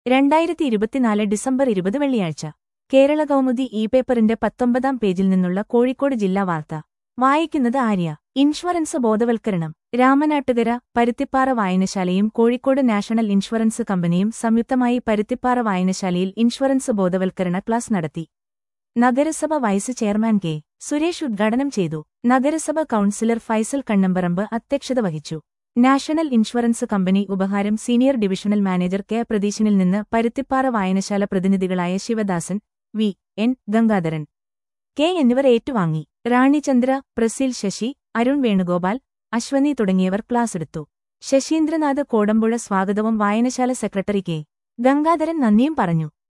രണ്ടായിരത്തി ഇരുപത്തിനാല് ഡിസംബർ ഇരുപത് വെള്ളിയാഴ്ച കേരള കൗമുദി ഇ പേപ്പറിന്റെ പത്തൊമ്പതാം പേജിൽ നിന്നുള്ള കോഴിക്കോട് ജില്ലാ വാർത്ത വായിക്കുന്നത് ആര്യ ഇൻഷുറൻസ് ബോധവൽക്കരണം രാമനാട്ടുകര പരുത്തിപ്പാറ വായനശാലയും കോഴിക്കോട് നാഷണൽ ഇൻഷുറൻസ് കമ്പനിയും സംയുക്തമായി പരുത്തിപ്പാറ വായനശാലയിൽ ഇൻഷുറൻസ് ബോധവൽക്കരണ ക്ലാസ് നടത്തി നഗരസഭ വൈസ് ചെയർമാൻ കെ സുരേഷ് ഉദ്ഘാടനം ചെയ്തു നഗരസഭ കൌൺസിലർ ഫൈസൽ കണ്ണമ്പറമ്പ് അധ്യക്ഷത വഹിച്ചു നാഷണൽ ഇൻഷുറൻസ് കമ്പനി ഉപഹാരം സീനിയർ ഡിവിഷണൽ മാനേജർ കെ പ്രതീശനിൽ നിന്ന് പരുത്തിപ്പാറ വായനശാല പ്രതിനിധികളായ Sivadasan V N Gangadharan K എന്നിവർ ഏറ്റുവാങ്ങി റാണിചന്ദ്ര പ്രസീൽ ശശി അരുൺ വേണുഗോപാൽ അശ്വനി തുടങ്ങിയവർ ക്ലാസ്സെടുത്തു ശശീന്ദ്രനാഥ് കോടമ്പുഴ സ്വാഗതവും വായനശാല സെക്രട്ടറി കെ ഗംഗാധരൻ നന്ദിയും പറഞ്ഞു